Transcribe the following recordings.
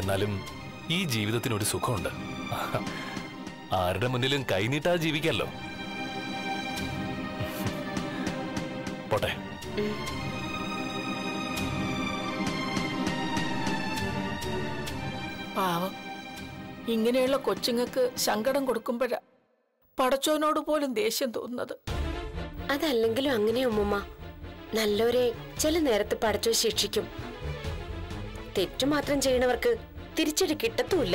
എന്നാലും ഈ ജീവിതത്തിന് ഒരു സുഖമുണ്ട് ആരുടെ മുന്നിലും കൈനീട്ടാതെ ജീവിക്കാമല്ലോ പോട്ടെ പാവം ഇങ്ങനെയുള്ള കൊച്ചുങ്ങൾക്ക് സങ്കടം കൊടുക്കുമ്പോഴാ പടച്ചോനോട് പോലും ദേഷ്യം തോന്നുന്നത് അതല്ലെങ്കിലും അങ്ങനെ ഉമ്മുമ്മ നല്ലവരെ ചില നേരത്ത് പഠിച്ചോ ശിക്ഷിക്കും തെറ്റു മാത്രം ചെയ്യണവർക്ക് തിരിച്ചടി കിട്ടത്തുമില്ല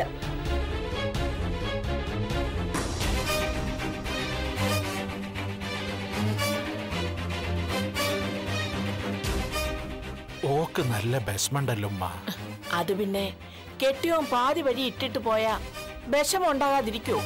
ഓക്ക് നല്ല ബെസ്മണ്ടല്ലോ ഉമ്മ അത് പിന്നെ കെട്ടിയോൻ പാതി വഴി ഇട്ടിട്ട് പോയാ വിഷമം ഉണ്ടാകാതിരിക്കോ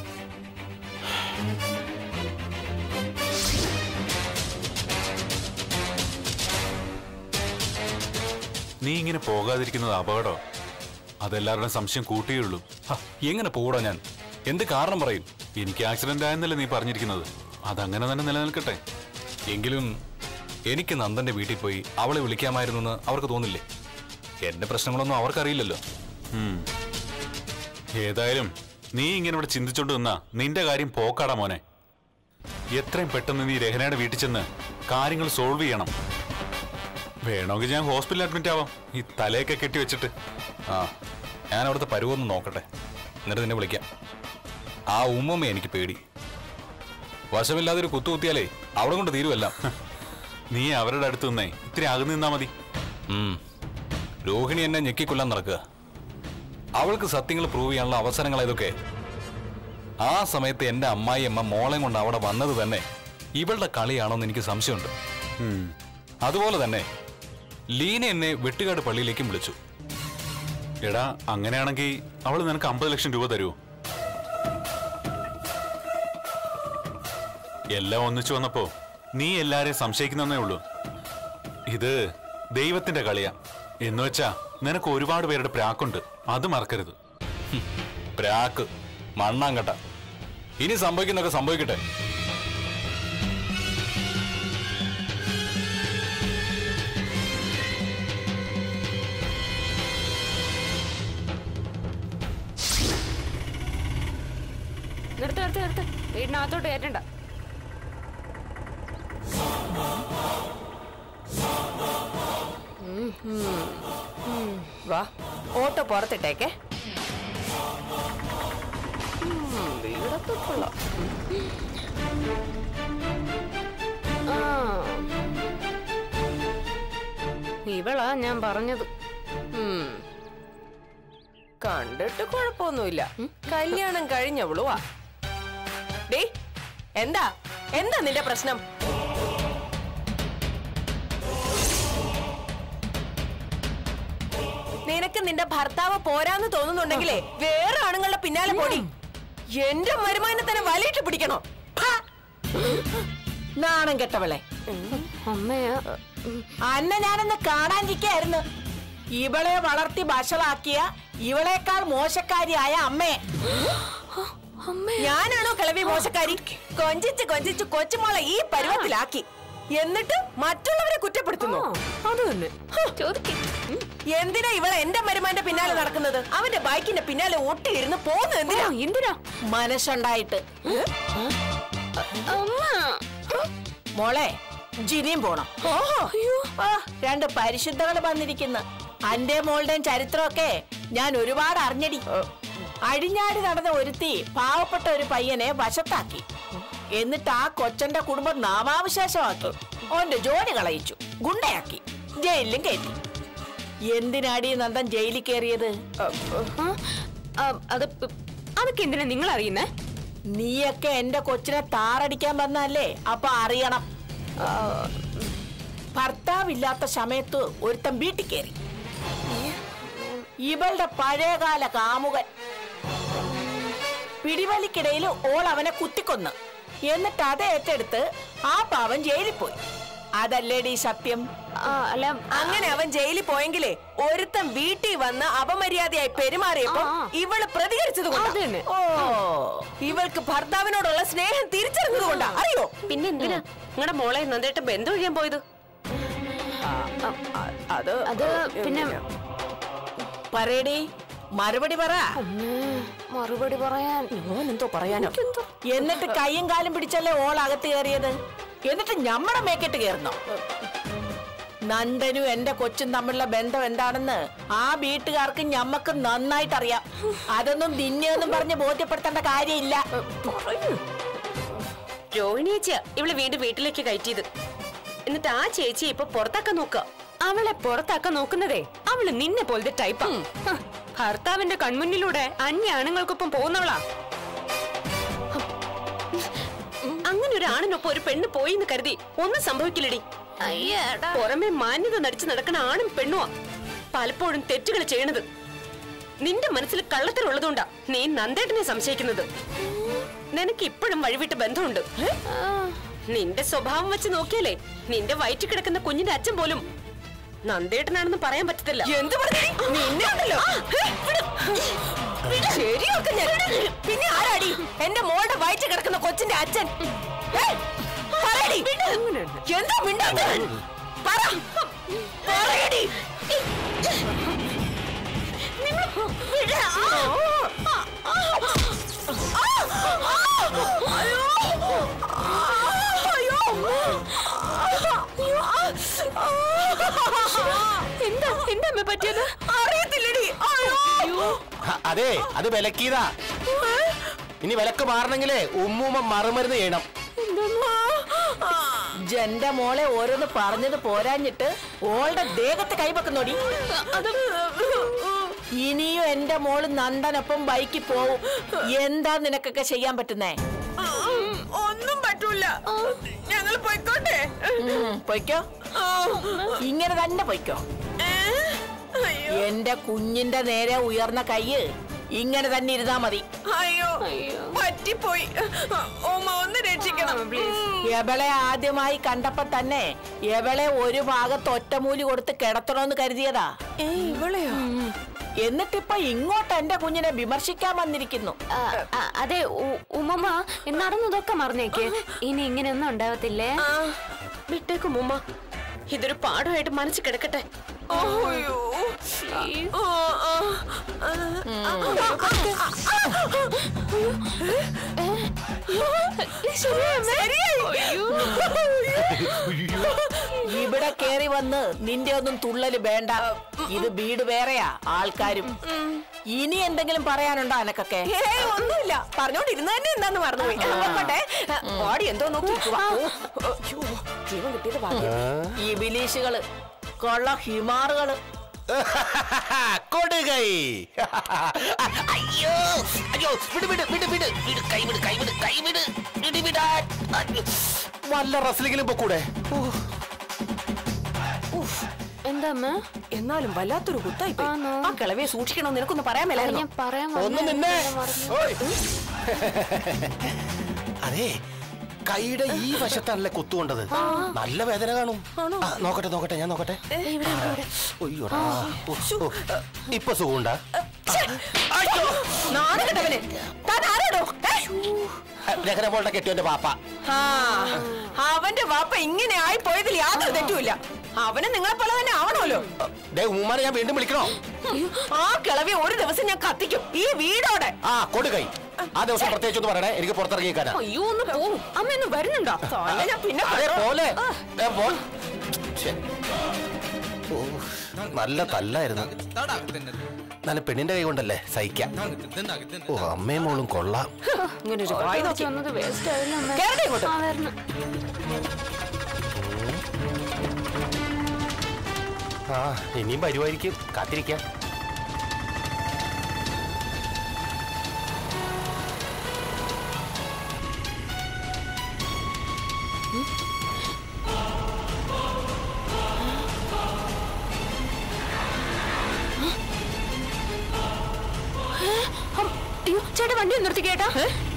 നീ ഇങ്ങനെ പോകാതിരിക്കുന്നത് അപകടം അതെല്ലാവരുടെയും സംശയം കൂട്ടിയുള്ളൂ ഹ, എങ്ങനെ പോകൂടാ ഞാൻ എന്ത് കാരണം പറയും എനിക്ക് ആക്സിഡന്റ് ആയെന്നല്ലേ നീ പറഞ്ഞിരിക്കുന്നത് അതങ്ങനെ തന്നെ നിലനിൽക്കട്ടെ എങ്കിലും എനിക്ക് നന്ദന്റെ വീട്ടിൽ പോയി അവളെ വിളിക്കാമായിരുന്നു എന്ന് അവർക്ക് തോന്നില്ലേ എന്റെ പ്രശ്നങ്ങളൊന്നും അവർക്കറിയില്ലല്ലോ ഉം. ഏതായാലും നീ ഇങ്ങനെ ഇവിടെ ചിന്തിച്ചോണ്ട് നിന്നാ നിന്റെ കാര്യം പോക്കാടാ മോനെ എത്രയും പെട്ടെന്ന് നീ രഹനയുടെ വീട്ടിൽ ചെന്ന് കാര്യങ്ങൾ സോൾവ് ചെയ്യണം വേണമെങ്കിൽ ഞാൻ ഹോസ്പിറ്റലിൽ അഡ്മിറ്റ് ആവാം ഈ തലയൊക്കെ കെട്ടി വെച്ചിട്ട് ആ ഞാൻ അവിടുത്തെ പരുവൊന്ന് നോക്കട്ടെ എന്നിട്ട് നിന്നെ വിളിക്കാം ആ ഉമ്മമ്മ എനിക്ക് പേടി വശമില്ലാതെ ഒരു കുത്തു കുത്തിയാലേ അവിടെ കൊണ്ട് തീരുമല്ല നീ അവരുടെ അടുത്ത് നിന്നേ ഇത്തിരി അകന്നു നിന്നാ മതി ഉം. രോഹിണി എന്നെ ഞെക്കിക്കൊല്ലാൻ നടക്കുക അവൾക്ക് സത്യങ്ങൾ പ്രൂവ് ചെയ്യാനുള്ള അവസരങ്ങൾ ഇതൊക്കെ ആ സമയത്ത് എന്റെ അമ്മായി അമ്മ മോളെ കൊണ്ട് അവിടെ വന്നത് തന്നെ ഇവളുടെ കളിയാണോന്ന് എനിക്ക് സംശയമുണ്ട് ഉം. അതുപോലെ തന്നെ ലീന എന്നെ വെട്ടുകാട് പള്ളിയിലേക്കും വിളിച്ചു എടാ അങ്ങനെയാണെങ്കിൽ അവള് നിനക്ക് അമ്പത് ലക്ഷം രൂപ തരുമോ എല്ലാം ഒന്നിച്ചു വന്നപ്പോ നീ എല്ലാരെയും സംശയിക്കുന്നേ ഉള്ളൂ ഇത് ദൈവത്തിന്റെ കളിയാ എന്ന് വെച്ചാ നിനക്ക് ഒരുപാട് പേരുടെ പ്രാക്കുണ്ട് അത് മറക്കരുത് പ്രാക്ക് മണ്ണാങ്കട്ട ഇനി സംഭവിക്കുന്നൊക്കെ സംഭവിക്കട്ടെ നിർത്ത് നിർത്ത് നിർത്ത് വീടിനകത്തോട്ട് കയറ്റണ്ട വാ ഓട്ടോ പുറത്തിട്ടേക്കെ ഉം, വീടൊക്കെ കൊള്ളാം. ആ. ഇവളാ ഞാൻ പറഞ്ഞത് ഉം. കണ്ടിട്ട് കുഴപ്പമൊന്നുമില്ല കല്യാണം കഴിഞ്ഞവളുവാ ഡേ എന്താ എന്താ നിന്റെ പ്രശ്നം നിനക്ക് നിന്റെ ഭർത്താവ് പോരാന്ന് തോന്നുന്നുണ്ടെങ്കിലേ വേറെ ആണുങ്ങളുടെ പിന്നാലെ പോടി എന്റെ വരുമാനം തന്നെ വലിയിട്ട് പിടിക്കണോ ഹാ! നാണം കെട്ടവളെ അമ്മയാ അന്ന ഞാനൊന്ന് കാണാനിരിക്കായിരുന്നു ഇവളെ വളർത്തി വഷളാക്കിയ ഇവളേക്കാൾ മോശക്കാരിയായ അമ്മയെ ഞാനാണോ കിളവി മോശക്കാരി കൊഞ്ചിച്ച് കൊഞ്ചിച്ച് കൊച്ചുമോളെ ഈ പരുവത്തിലാക്കി എന്നിട്ട് മറ്റുള്ളവരെ കുറ്റപ്പെടുത്തുന്നു അത് തന്നെ ചോദിക്കും എന്തിനാ ഇവളെ എന്റെ മരുമാന്റെ പിന്നാലെ നടക്കുന്നത് അവന്റെ ബൈക്കിന്റെ പിന്നാലെ ഒട്ടിയിരുന്ന് പോകുന്നത് എന്തിനാ എന്തിനാ മനസ്സുണ്ടായിട്ട് അമ്മ മോളെ ജിനിയും പോണം ഓഹോ ആ, രണ്ട് പരിശുദ്ധകൾ വന്നിരിക്കുന്നു അന്റെ മോളുടെയും ചരിത്രമൊക്കെ ഞാൻ ഒരുപാട് അറിഞ്ഞടി അഴിഞ്ഞാടി നടന്ന ഒരുത്തി പാവപ്പെട്ട ഒരു പയ്യനെ വശത്താക്കി എന്നിട്ട് ആ കൊച്ചന്റെ കുടുംബം നാമാവശേഷമാക്കി ഓന്റെ ജോലി കളയിച്ചു ഗുണ്ടയാക്കി ജയിലിലും കയറ്റി എന്തിനാടി നന്ദൻ ജയിലിൽ കയറിയത് ആ, ആ, അത് പ്- അതൊക്കെ എന്തിനാ നിങ്ങൾ അറിയുന്നേ നീയൊക്കെ എന്റെ കൊച്ചിനെ താറടിക്കാൻ വന്നല്ലേ അപ്പൊ അറിയണം ആ, ഭർത്താവില്ലാത്ത സമയത്ത് ഒരുത്തൻ വീട്ടിൽ കയറി ഇവളുടെ പഴയകാല കാമുകൻ പിടിവലിക്കിടയിൽ ഓൾ അവനെ കുത്തിക്കൊന്ന് എന്നിട്ട് അത് ഏറ്റെടുത്ത് ആ പാവൻ ജയിലിൽ പോയി അതല്ലേടി സത്യം ആ, അല്ല അങ്ങനെ അവൻ ജയിലിൽ പോയെങ്കിലേ ഒരുത്തൻ വീട്ടിൽ വന്ന് അപമര്യാദയായി പെരുമാറിയപ്പോ ആ, ആ. ഇവള് പ്രതികരിച്ചത് അത് തന്നെ. ഓ ഇവൾക്ക് ഭർത്താവിനോടുള്ള സ്നേഹം തിരിച്ചറിഞ്ഞത് കൊണ്ടാ അറിയോ പിന്നെ എന്തിനാ നിങ്ങളുടെ മോളെ നന്നായിട്ട് ബന്ധം ഒഴിയാൻ പോയത് അത് അത് പിന്നെ പറയടി മറുപടി പറ മറുപടി പറയാൻ ഞാൻ എന്തോ പറയാനോ എന്നിട്ട് കൈയും കാലും പിടിച്ചല്ലേ ഓൾ അകത്ത് കയറിയത് എന്നിട്ട് ഞമ്മടെ മേക്കിട്ട് കയറുന്നോ നന്ദനും എന്റെ കൊച്ചും തമ്മിലുള്ള ബന്ധം എന്താണെന്ന് ആ വീട്ടുകാർക്ക് ഞമ്മക്ക് നന്നായിട്ട് അറിയാം അതൊന്നും നിന്നെയൊന്നും പറഞ്ഞ് ബോധ്യപ്പെടുത്തേണ്ട കാര്യമില്ല രോഹിണി ചേച്ചിയാ ഇവള് വീണ്ടും വീട്ടിലേക്ക് കയറ്റിയത് എന്നിട്ട് ആ ചേച്ചിയെ ഇപ്പൊ പുറത്താക്കാൻ നോക്കുക അവളെ പുറത്താക്കാൻ നോക്കുന്നതേ അവള് നിന്നെ പോലത്തെ ടൈപ്പാ ഹ, ഭർത്താവിന്റെ കൺമുന്നിലൂടെ അന്യ ആണുങ്ങൾക്കൊപ്പം പോകുന്നവളാ അങ്ങനെ ഒരു ആണിനൊപ്പം ഒരു പെണ്ണ് പോയി എന്ന് കരുതി ഒന്നും സംഭവിക്കില്ലടി പുറമെ മാന്യത നടിച്ചു നടക്കണ ആണും പെണ്ണുവാ പലപ്പോഴും തെറ്റുകൾ ചെയ്യണത് നിന്റെ മനസ്സിൽ കള്ളത്തിലുള്ളതുകൊണ്ടാ നീ നന്ദേട്ടനെ സംശയിക്കുന്നത് നിനക്ക് ഇപ്പോഴും വഴിവിട്ട് ബന്ധമുണ്ട് നിന്റെ സ്വഭാവം വെച്ച് നോക്കിയാലേ നിന്റെ വയറ്റിൽ കിടക്കുന്ന കുഞ്ഞിന്റെ അച്ഛൻ പോലും നന്ദേട്ടനാണെന്ന് പറയാൻ പറ്റത്തില്ല എന്ത് ശരിയൊക്കെ ഞാൻ പിന്നെ ആരാടി എന്റെ മോളുടെ വയറ്റിൽ കിടക്കുന്ന കൊച്ചിന്റെ അച്ഛൻ ഏയ്, പറയടി. എന്താ മിണ്ടാത്തെ? പറ. പറയടി. വിട്. ആ. ആ. അയ്യോ. അയ്യോ. എന്താ എന്താ അമ്മ പറ്റിയത് അറിയത്തില്ലടി അയ്യോ ഹ, അതെ അത് വിലക്കിയതാ ഇനി വിലക്ക് മാറണമെങ്കിലേ ഉമ്മൂമ്മ മറുമരുന്ന് ചെയ്യണം ജന്റെ മോളെ ഓരോന്ന് പറഞ്ഞത് പോരാഞ്ഞിട്ട് ഓളുടെ ദേഹത്ത് കൈവെക്കുന്നോടി ഇനിയും എന്റെ മോള് നന്ദനൊപ്പം ബൈക്കിൽ പോവും എന്താ നിനക്കൊക്കെ ചെയ്യാൻ പറ്റുന്നേ ഒന്നും പറ്റൂല ഞങ്ങൾ പോയിക്കോട്ടെ ഉം, പൊയ്ക്കോ ഇങ്ങനെ തന്നെ പൊയ്ക്കോ എന്റെ കുഞ്ഞിന്റെ നേരെ ഉയർന്ന കയ്യ് ഇങ്ങനെ തന്നെ ഇരുന്നാ മതി അയ്യോ പറ്റിപ്പോയി ഓമ ഒന്ന് രക്ഷിക്കണം എവളെ ആദ്യമായി കണ്ടപ്പോ തന്നെ എവളെ ഒരു ഭാഗത്ത് ഒറ്റമൂലി കൊടുത്ത് കിടത്തണോന്ന് കരുതിയതാ ഇവളെയോ എന്നിട്ടിപ്പൊ ഇങ്ങോട്ട് എന്റെ കുഞ്ഞിനെ വിമർശിക്കാൻ വന്നിരിക്കുന്നു ആ, ആ, അതെ ഉ- ഉമ്മമ്മ നടന്നതൊക്കെ മറന്നേക്ക് ഇനി ഇങ്ങനെയൊന്നും ഉണ്ടാവത്തില്ലേ ആ, വിട്ടേക്കും ഉമ്മ ഇതൊരു പാഠമായിട്ട് മനസ്സിൽ കിടക്കട്ടെ അയ്യോ ആ, ആ, ആ. ഇവിടെ കേറി വന്ന് നിന്റെ ഒന്നും തുള്ളല് വേണ്ട ഇത് വീട് വേറെയാ ആൾക്കാരും ഇനി എന്തെങ്കിലും പറയാനുണ്ടോ അനക്കൊക്കെ ഏയ്, ഒന്നുമില്ല പറഞ്ഞോണ്ടിരുന്ന തന്നെ എന്താന്ന് മറന്നുപോയി നോക്കട്ടെ ബോഡി എന്തോ നോക്കി നിൽക്കുവാ. ഓ, ഓ, അയ്യോ, ജീവൻ കിട്ടിയത് ഭാഗ്യം. ഈ ബിലീഷുകള് കൊള്ള ഹിമാറുകള് കൊടുകൈ അയ്യോ അയ്യോ വിട് വിട് വിട് വിട് വിട് കൈ വിട് കൈ വിട് കൈ വിട് വിട് വിടാൻ അയ്യോ. വല്ല റസ്ലിങ്ങിലും പൊക്കൂടെ എന്താ അമ്മ എന്നാലും വല്ലാത്തൊരു കുത്തായി പോയി. ആണോ? ആ കിളവിയെ സൂക്ഷിക്കണം നിനക്കൊന്ന് പറയാൻ മേലായിരുന്നു ഞാൻ പറയാൻ ഒന്ന് വന്നതാ, നിന്നെ ഞാൻ മറന്നു. ഓയ്. അതെ കൈയുടെ ഈ വശത്താണല്ലേ കുത്തുകൊണ്ടത് നല്ല വേദന കാണും ആ, നോക്കട്ടെ നോക്കട്ടെ ഞാൻ നോക്കട്ടെ ഒയ്യോടാ. ഓ, ഓ. ഇപ്പൊ സുഖമുണ്ടാ നാളെ കേട്ടവന് താൻ ആരാടോ ഏ? രഹന പോളുടെ കെട്ടിയോന്റെ പാപ്പ ആ, അവന്റെ വാപ്പ ഇങ്ങനെ ആയി പോയതിൽ യാതൊരു തെറ്റുമില്ല അവന് നിങ്ങളെ പോലെ തന്നെ ആവണമല്ലോ ദേ ഉമ്മാനെ ഞാൻ വീണ്ടും വിളിക്കണോ ആ കിളവി ഒരു ദിവസം ഞാൻ കത്തിക്കും ഈ വീടോടെ ആ കൊടുകൈ ആ ദിവസം പ്രത്യേകിച്ച് ഒന്ന് പറയണേ എനിക്ക് പുറത്തിറങ്ങിക്കാനാ അയ്യോ ഒന്ന് പോ അമ്മ ഒന്ന് വരുന്നുണ്ടോ തന്നെ ഞാൻ പിന്നെ അതെ കണ്ടോ? പോലെ ദേ, പോ. ശ്ശെ. ഓ, നല്ല തല്ലായിരുന്നു നല്ല പെണ്ണിന്റെ കൈ കൊണ്ടല്ലേ സഹിക്കാം ഓ അമ്മയും മോളും കൊള്ളാം ഇങ്ങനെ ഒരു വായി നോക്കി വന്നത് വേസ്റ്റ് ആയില്ല അമ്മ. കേറട്ടെ ഇങ്ങോട്ട്. ആ, വരണം. ആ ഇനിയും വരുമായിരിക്കും കാത്തിരിക്കാം ഹം, അയ്യോ ചേട്ടാ വണ്ടി ഒന്ന് നിർത്തി കേട്ടാ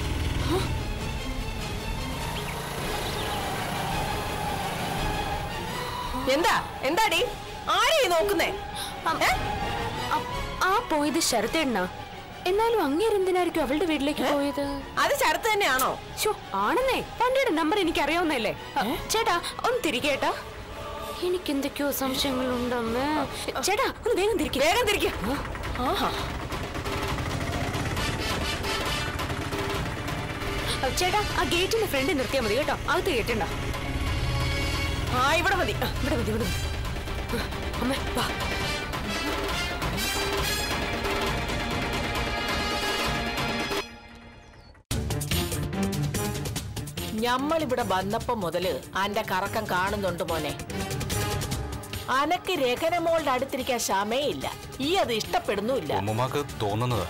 എന്താ എന്താടി ആരെയും നോക്കുന്നേ ഏ? ആ പോയത് ശരത്തേണ്ണ എന്നാലും അങ്ങേരെന്തിനായിരിക്കും അവളുടെ വീട്ടിലേക്ക് പോയത് അത് ശരത്ത് തന്നെയാണോ ശോ ആണെന്നേ വണ്ടിയുടെ നമ്പർ എനിക്ക് അറിയാവുന്നല്ലേ ചേട്ടാ ഒന്ന് തിരികേട്ടാ എനിക്ക് എന്തൊക്കെയോ സംശയങ്ങളുണ്ടമ്മേ ചേട്ടാ ഒന്ന് വേഗം തിരികെ വേഗം തിരിക്കുക ആഹാ ചേട്ടാ ആ ഗേറ്റിന്റെ ഫ്രണ്ടിൽ നിർത്തിയാൽ മതി കേട്ടോ അകത്ത് കേട്ടണ്ട ആ ഇവിടെ മതി ആ. ഇവിടെ മതി ഇവിടെ മതി ആ, അമ്മേ വാ ഞമ്മളിവിടെ വന്നപ്പോ മുതല് അന്റെ കറക്കം കാണുന്നുണ്ട് മോനെ അനക്ക് രഹനമോളുടെ അടുത്തിരിക്കാൻ ക്ഷമേ ഇല്ല ഈ അത് ഇഷ്ടപ്പെടുന്നുമില്ല ഉമ്മുമാക്ക് തോന്നുന്നതാ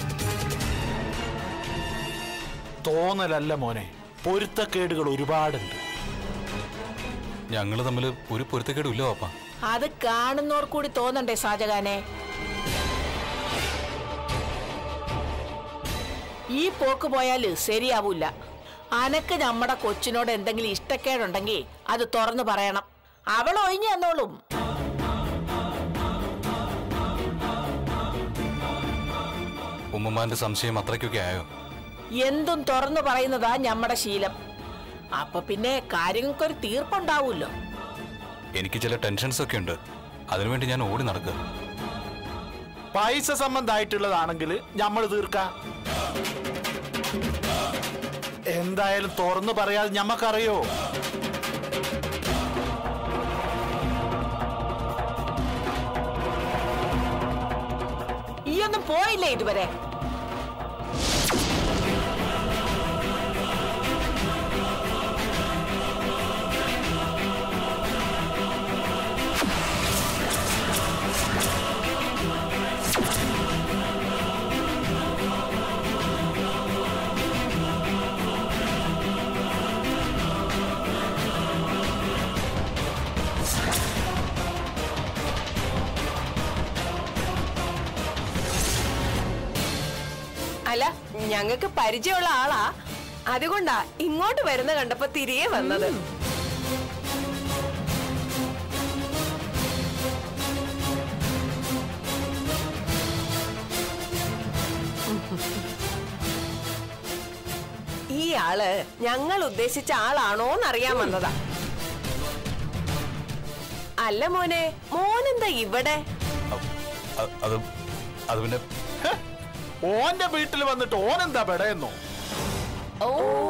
തോന്നലല്ല മോനെ പൊരുത്തക്കേടുകൾ ഒരുപാടുണ്ട് ഞങ്ങൾ തമ്മിൽ ഒരു പൊരുത്തക്കേടും ഇല്ല പാപ്പ അത് കാണുന്നോർ കൂടി തോന്നണ്ടേ ഷാജഹാനെ ഈ പോക്ക് പോയാല് ശരിയാവൂല അനക്ക് നമ്മുടെ കൊച്ചിനോട് എന്തെങ്കിലും ഇഷ്ടക്കേടുണ്ടെങ്കിൽ അത് തുറന്നു പറയണം അവൾ ഒഴിഞ്ഞു തന്നോളും ഉമ്മുമാന്റെ സംശയം അത്രയ്ക്കൊക്കെ ആയോ എന്തും തുറന്നു പറയുന്നതാ ഞമ്മടെ ശീലം അപ്പൊ പിന്നെ കാര്യങ്ങൾക്കൊരു തീർപ്പുണ്ടാവൂല്ലോ എനിക്ക് ചില ടെൻഷൻസ് ഒക്കെ ഉണ്ട് അതിനുവേണ്ടി ഞാൻ ഓടി നടക്കുക പൈസ സംബന്ധമായിട്ടുള്ളതാണെങ്കിൽ നമ്മൾ തീർക്കാം എന്തായാലും തുറന്നു പറയാതെ ഞമ്മക്കറിയോ ഈ ഒന്നും പോയില്ലേ ഇതുവരെ അല്ല ഞങ്ങൾക്ക് പരിചയമുള്ള ആളാ അതുകൊണ്ടാ ഇങ്ങോട്ട് വരുന്ന കണ്ടപ്പോ തിരികെ വന്നത് ഈ ആള് ഞങ്ങൾ ഉദ്ദേശിച്ച ആളാണോന്ന് അറിയാൻ വന്നതാ അല്ല മോനെ മോനെന്താ ഇവിടെ അ- അത് അത് പിന്നെ ഹെ, ഓന്റെ വീട്ടിൽ വന്നിട്ട് ഓനെന്താ പെടയെന്നോ ഓ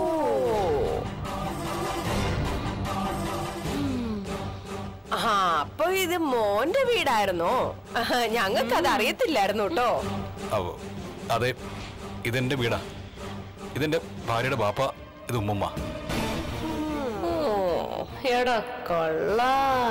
ആ അപ്പൊ ഇത് മോന്റെ വീടായിരുന്നോ ഞങ്ങൾക്കത് അറിയത്തില്ലായിരുന്നു കേട്ടോ അവ- അതെ ഇതെന്റെ വീടാ ഇതെന്റെ ഭാര്യയുടെ ബാപ്പ ഇത് ഉമ്മുമ്മ എടാ കൊള്ള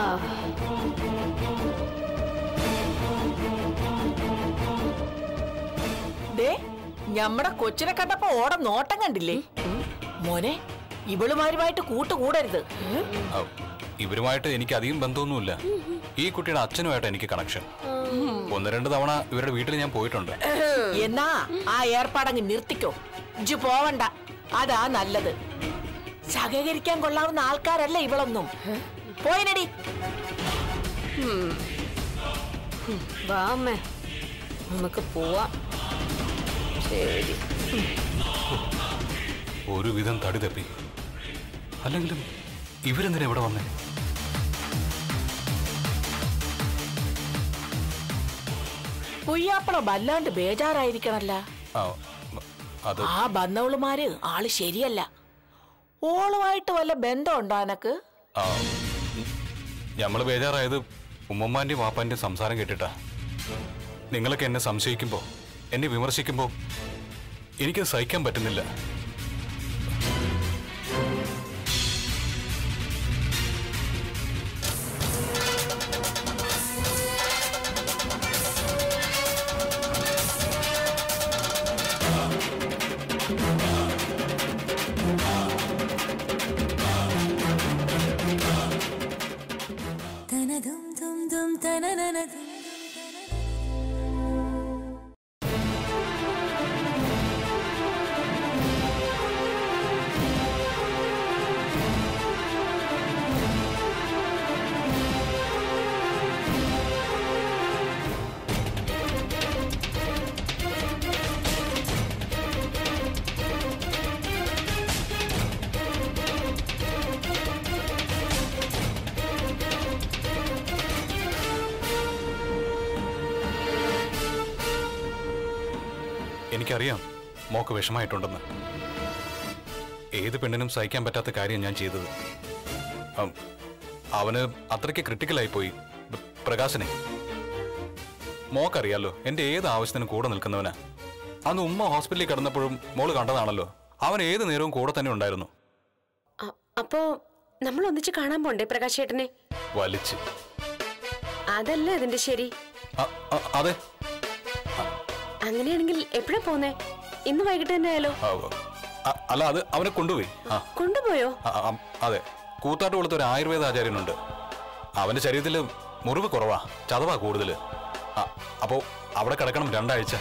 ദേ ഞമ്മടെ കൊച്ചിനെ കണ്ടപ്പോ ഓട നോട്ടം കണ്ടില്ലേ മോനെ ഇവളുമാരുമായിട്ട് കൂട്ടുകൂടരുത് അവ- ഇവരുമായിട്ട് എനിക്ക് അധികം ബന്ധമൊന്നുമില്ല ഈ കുട്ടിയുടെ അച്ഛനുമായിട്ട് എനിക്ക് കണക്ഷൻ ഒന്ന് രണ്ട് തവണ ഇവരുടെ വീട്ടിൽ ഞാൻ പോയിട്ടുണ്ട് എന്നാ ആ ഏർപ്പാടങ്ങ് നിർത്തിക്കോ ഇജ്ജ് പോവണ്ട അതാ നല്ലത് സഹകരിക്കാൻ കൊള്ളാവുന്ന ആൾക്കാരല്ല ഇവളൊന്നും പോയിനടി വാ അമ്മേ നമുക്ക് പോവാം ശരി ഒരുവിധം തടി തപ്പി അല്ലെങ്കിലും ഇവരെന്തിനാ ഇവിടെ വന്നേ പുയ്യാപ്പള വല്ലാണ്ട് ബേജാറായിരിക്കണല്ല ആ അത് ആ ബന്നവളുമാര് ആള് ശരിയല്ല ഓളുമായിട്ട് വല്ല ബന്ധം ഉണ്ടോ എനക്ക് ആ ഞമ്മള് ബേജാറായത് ഉമ്മമ്മാന്റെയും വാപ്പാന്റെയും സംസാരം കേട്ടിട്ടാ നിങ്ങളൊക്കെ എന്നെ സംശയിക്കുമ്പോ എന്നെ വിമർശിക്കുമ്പോ എനിക്ക് സഹിക്കാൻ പറ്റുന്നില്ല എനിക്കറിയാം മോക്ക് വിഷമായിട്ടുണ്ടെന്ന് ഏത് പെണ്ണിനും സഹിക്കാൻ പറ്റാത്ത കാര്യം ഞാൻ ചെയ്തത് അം, അവന് അത്രയ്ക്ക് ക്രിട്ടിക്കലായി പോയി പ്ര- പ്രകാശനെ മോക്കറിയാലോ എന്റെ ഏത് ആവശ്യത്തിനും കൂടെ നിൽക്കുന്നവനാ അന്ന് ഉമ്മ ഹോസ്പിറ്റലിൽ കിടന്നപ്പോഴും മോള് കണ്ടതാണല്ലോ അവൻ ഏത് നേരവും കൂടെ തന്നെ ഉണ്ടായിരുന്നു അ- അപ്പോ നമ്മൾ ഒന്നിച്ച് കാണാൻ പോണ്ടേ പ്രകാശേട്ടനെ വലിച്ച് അതല്ല അതിന്റെ ശരി അ- അ- അതെ അങ്ങനെയാണെങ്കിൽ എപ്പോഴാ പോന്നേ ഇന്ന് വൈകിട്ട് തന്നെ ആയാലോ ആ, അ- അല്ല അത് അവനെ കൊണ്ടുപോയി ആ കൊണ്ടുപോയോ ആ, ആ, അതെ കൂത്താട്ട് കൊടുത്ത ഒരു ആയുർവേദ ആചാര്യനുണ്ട് അവന്റെ ശരീരത്തിൽ മുറിവ് കുറവാ ചതവാ കൂടുതൽ അപ്പോ അവിടെ കിടക്കണം രണ്ടാഴ്ച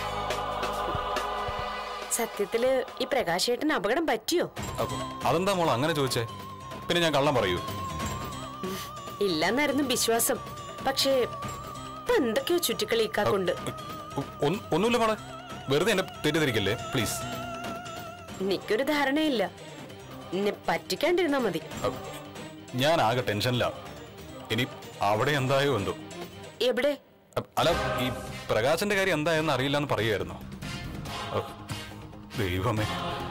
സത്യത്തില് ഈ പ്രകാശേട്ടന് അപകടം പറ്റിയോ അപ്പൊ അതെന്താ മോൾ അങ്ങനെ ചോദിച്ചേ പിന്നെ ഞാൻ കള്ളം പറയൂ ഇല്ലെന്നായിരുന്നു വിശ്വാസം പക്ഷേ ഇപ്പൊ എന്തൊക്കെയോ ചുറ്റിക്കളി ഇക്കാക്കൊണ്ട് ഒ- ഒന്ന്- ഒന്നുമില്ല മോളെ വെറുതെ എന്നെ തെറ്റിദ്ധരിക്കല്ലേ പ്ലീസ് എനിക്കൊരു ധാരണയില്ല എന്നെ പറ്റിക്കാണ്ടിരുന്നാ മതി ഞാൻ ആകെ ടെൻഷനിലാണ് ഇനി അവിടെ എന്തായോ എന്തോ എവിടെ അ- അല്ല ഈ പ്രകാശന്റെ കാര്യം എന്തായെന്ന് അറിയില്ല എന്ന് പറയുമായിരുന്നു അ, ദൈവമേ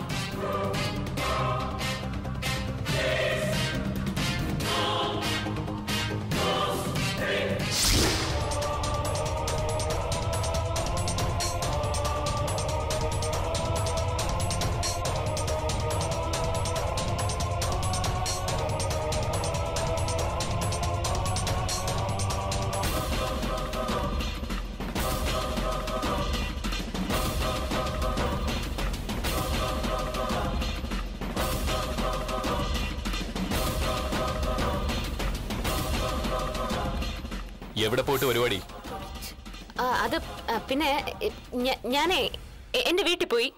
എവിടെ പോയിട്ട് പരിപാടി ആ, അത് ആ, പിന്നെ എ, ഞ- ഞാനേ എ- എന്റെ വീട്ടിൽ പോയി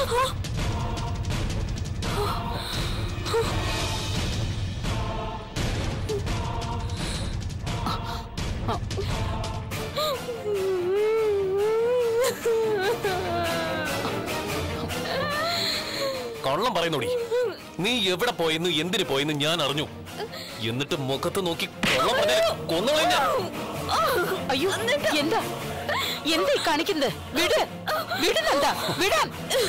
കള്ളം പറയുന്നോടി നീ എവിടെ പോയെന്ന് എന്തിനു പോയെന്ന് ഞാൻ അറിഞ്ഞു എന്നിട്ട് മുഖത്ത് നോക്കി കള്ളം പറഞ്ഞാൽ കൊന്നോളെ ഞാൻ അയ്യോ എന്താ എന്താ ഈ കാണിക്കുന്നത് വിട് വിടുന്നെന്താ വിടാൻ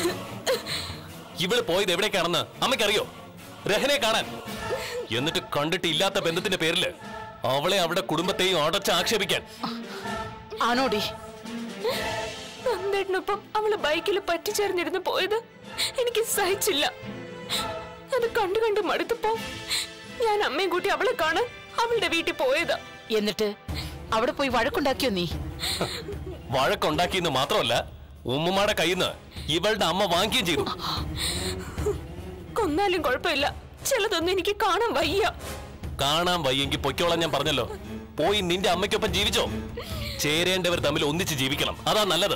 ഇവള് പോയത് എവിടേക്കാണെന്ന് അമ്മയ്ക്കറിയോ രഹനെ കാണാൻ എന്നിട്ട് കണ്ടിട്ട് ഇല്ലാത്ത ബന്ധത്തിന്റെ പേരില് അവളെ അവളുടെ കുടുംബത്തെയും അടച്ച് ആക്ഷേപിക്കാൻ ആണോടി നന്ദേട്ടനൊപ്പം അവള് ബൈക്കിൽ പറ്റിച്ചേർന്നിരുന്ന് പോയത് എനിക്ക് സഹിച്ചില്ല അത് കണ്ടു കണ്ട് മടുത്തപ്പോ ഞാൻ അമ്മയും കൂട്ടി അവളെ കാണാൻ അവളുടെ വീട്ടിൽ പോയതാ എന്നിട്ട് അവിടെ പോയി വഴക്കുണ്ടാക്കിയോ നീ വഴക്കുണ്ടാക്കിയെന്ന് മാത്രമല്ല ഉമ്മുമാടെ കയ്യിന്ന് ഇവളുടെ അമ്മ വാങ്ങിക്കുകയും ചെയ്തു കൊന്നാലും കുഴപ്പമില്ല ചിലതൊന്നും എനിക്ക് കാണാൻ വയ്യ കാണാൻ വയ്യെങ്കിൽ പൊയ്ക്കോളാൻ ഞാൻ പറഞ്ഞല്ലോ പോയി നിന്റെ അമ്മയ്ക്കൊപ്പം ജീവിച്ചോ ചേരേണ്ടവർ തമ്മിൽ ഒന്നിച്ച് ജീവിക്കണം അതാ നല്ലത്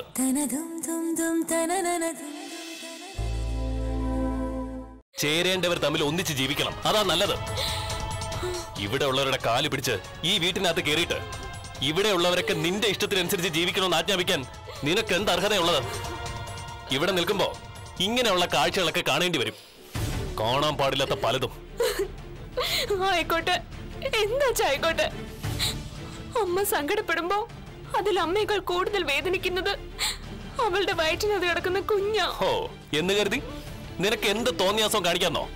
ചേരേണ്ടവർ തമ്മിൽ ഒന്നിച്ച് ജീവിക്കണം അതാ നല്ലത് ഇവിടെ ഉള്ളവരുടെ കാല് പിടിച്ച് ഈ വീട്ടിനകത്ത് കയറിയിട്ട് ഇവിടെ ഉള്ളവരൊക്കെ നിന്റെ ഇഷ്ടത്തിനനുസരിച്ച് ജീവിക്കണമെന്ന് ആജ്ഞാപിക്കാൻ നിനക്ക് എന്ത് അർഹതയുള്ളത് ഇവിടെ നിൽക്കുമ്പോ ഇങ്ങനെയുള്ള കാഴ്ചകളൊക്കെ കാണേണ്ടി വരും കാണാൻ പാടില്ലാത്ത പലതും ആയിക്കോട്ടെ എന്താ ആയിക്കോട്ടെ അമ്മ സങ്കടപ്പെടുമ്പോ അതിൽ അമ്മയേക്കാൾ കൂടുതൽ വേദനിക്കുന്നത് അവളുടെ വയറ്റിനത് കിടക്കുന്ന കുഞ്ഞാ ഹോ എന്ന് കരുതി നിനക്ക് എന്ത് തോന്നിയാസം കാണിക്കാന്നോ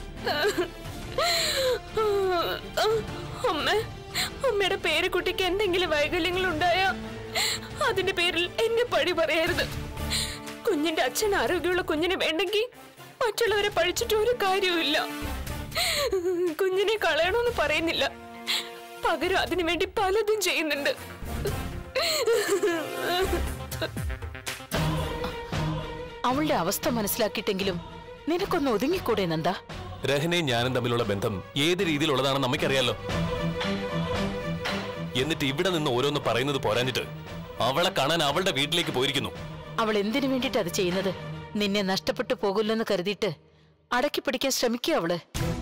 അമ്മ അമ്മയുടെ പേരക്കുട്ടിക്ക് എന്തെങ്കിലും വൈകല്യങ്ങൾ ഉണ്ടായാ അതിന്റെ പേരിൽ എന്നെ പഴി പറയരുത് കുഞ്ഞിന്റെ അച്ഛൻ ആരോഗ്യമുള്ള കുഞ്ഞിനെ വേണ്ടെങ്കിൽ മറ്റുള്ളവരെ പഴിച്ചിട്ട് ഒരു കാര്യവുമില്ല കുഞ്ഞിനെ കളയണമെന്ന് പറയുന്നില്ല പകരം അതിനു വേണ്ടി പലതും ചെയ്യുന്നുണ്ട് അവളുടെ അവസ്ഥ മനസ്സിലാക്കിയിട്ടെങ്കിലും നിനക്കൊന്ന് ഒതുങ്ങിക്കൂടെ നന്ദാ രഹനയും ഞാനും തമ്മിലുള്ള ബന്ധം ഏത് രീതിയിലുള്ളതാണെന്ന് നമുക്കറിയാലോ എന്നിട്ട് ഇവിടെ നിന്ന് ഓരോന്ന് പറയുന്നത് പോരാഞ്ഞിട്ട് അവളെ കാണാൻ അവളുടെ വീട്ടിലേക്ക് പോയിരിക്കുന്നു അവൾ എന്തിനു വേണ്ടിട്ട് അത് ചെയ്യുന്നത് നിന്നെ നഷ്ടപ്പെട്ടു പോകില്ലെന്ന് കരുതിയിട്ട് അടക്കി പിടിക്കാൻ ശ്രമിക്കുക അവള്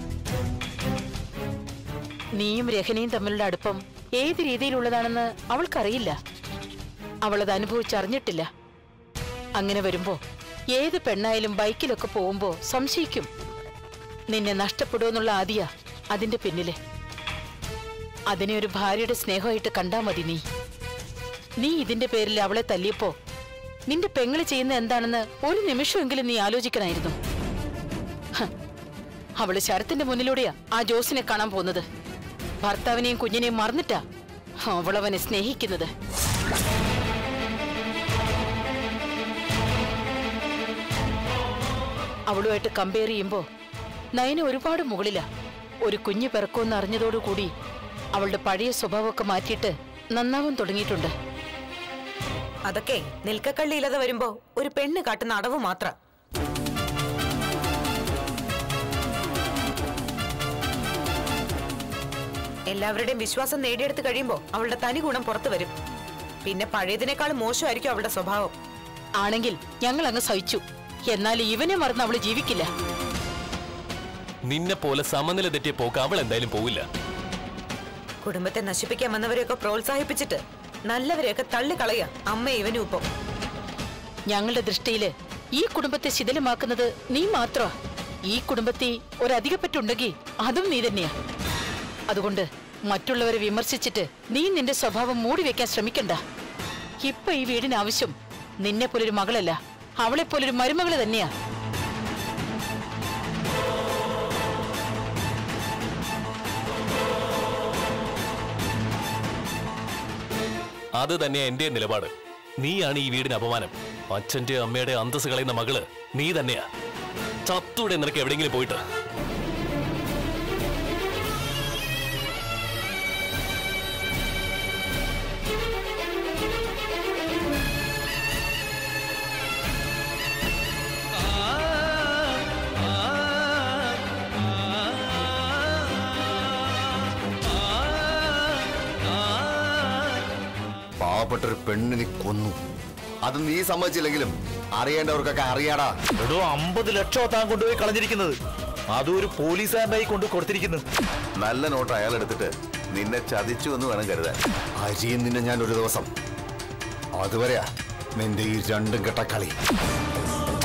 നീയും രഹനയും തമ്മിലുള്ള അടുപ്പം ഏത് രീതിയിലുള്ളതാണെന്ന് അവൾക്കറിയില്ല അവളത് അനുഭവിച്ചറിഞ്ഞിട്ടില്ല അങ്ങനെ വരുമ്പോ ഏത് പെണ്ണായാലും ബൈക്കിലൊക്കെ പോകുമ്പോ സംശയിക്കും നിന്നെ നഷ്ടപ്പെടുമെന്നുള്ള ആദിയ അതിന്റെ പിന്നില് അതിനെ ഒരു ഭാര്യയുടെ സ്നേഹമായിട്ട് കണ്ടാ മതി നീ നീ ഇതിന്റെ പേരിൽ അവളെ തല്ലിയപ്പോ നിന്റെ പെങ്ങള് ചെയ്യുന്ന എന്താണെന്ന് ഒരു നിമിഷമെങ്കിലും നീ ആലോചിക്കണമായിരുന്നു ഹ, അവള് ശരത്തിന്റെ മുന്നിലൂടെയാ ആ ജോസിനെ കാണാൻ പോകുന്നത് ഭർത്താവിനെയും കുഞ്ഞിനെയും മറന്നിട്ടാ അവളവനെ സ്നേഹിക്കുന്നത് അവളുമായിട്ട് കമ്പയർ ചെയ്യുമ്പോ നയന ഒരുപാട് മുകളിലാ ഒരു കുഞ്ഞ് പിറക്കുമെന്ന് അറിഞ്ഞതോടുകൂടി അവളുടെ പഴയ സ്വഭാവമൊക്കെ മാറ്റിയിട്ട് നന്നാവാൻ തുടങ്ങിയിട്ടുണ്ട് അതൊക്കെ നിൽക്കക്കള്ളിയില്ലാതെ വരുമ്പോ ഒരു പെണ്ണ് കാട്ടുന്ന അടവ് മാത്ര എല്ലാവരുടെയും വിശ്വാസം നേടിയെടുത്ത് കഴിയുമ്പോ അവളുടെ തനി ഗുണം പുറത്തു വരും പിന്നെ പഴയതിനേക്കാളും മോശമായിരിക്കും അവളുടെ സ്വഭാവം ആണെങ്കിൽ ഞങ്ങൾ അങ്ങ് സഹിച്ചു എന്നാൽ ഇവനെ മറന്ന് അവള് ജീവിക്കില്ല നിന്നെ പോലെ സമനില തെറ്റിയ പോക്ക് അവൾ എന്തായാലും പോവില്ല കുടുംബത്തെ നശിപ്പിക്കാൻ വന്നവരെയൊക്കെ പ്രോത്സാഹിപ്പിച്ചിട്ട് നല്ലവരെയൊക്കെ തള്ളിക്കളയ അമ്മ ഇവനും ഇപ്പം ഞങ്ങളുടെ ദൃഷ്ടിയില് ഈ കുടുംബത്തെ ശിഥിലമാക്കുന്നത് നീ മാത്രമാ ഈ കുടുംബത്തിൽ ഒരധികപ്പറ്റുണ്ടെങ്കിൽ അതും നീ തന്നെയാ അതുകൊണ്ട് മറ്റുള്ളവരെ വിമർശിച്ചിട്ട് നീ നിന്റെ സ്വഭാവം മൂടി വെക്കാൻ ശ്രമിക്കണ്ട ഇപ്പൊ ഈ വീടിന് ആവശ്യം നിന്നെ പോലൊരു മകളല്ല അവളെ പോലൊരു മരുമകള് തന്നെയാ അത് തന്നെയാ എന്റെ നിലപാട് നീയാണ് ഈ വീടിന് അപമാനം അച്ഛന്റെ അമ്മയുടെ അന്തസ് കളയുന്ന മകള് നീ തന്നെയാ ചത്തൂടെ നിനക്ക് എവിടെയെങ്കിലും പോയിട്ട് പാവപ്പെട്ട ഒരു പെണ്ണിനെ കൊന്നു അത് നീ സമ്മതിച്ചില്ലെങ്കിലും അറിയേണ്ടവർക്കൊക്കെ അറിയാടാ എടോ അമ്പത് ലക്ഷം താൻ കൊണ്ടുപോയി കളഞ്ഞിരിക്കുന്നത് അതും ഒരു പോലീസുകാരനായി കൊണ്ട് കൊടുത്തിരിക്കുന്നു നല്ല നോട്ട് അയാൾ എടുത്തിട്ട് നിന്നെ ചതിച്ചു എന്ന് വേണം കരുതാൻ അരിയും നിന്നെ ഞാൻ ഒരു ദിവസം അതുവരെയാ നിന്റെ ഈ രണ്ടും കെട്ട കളി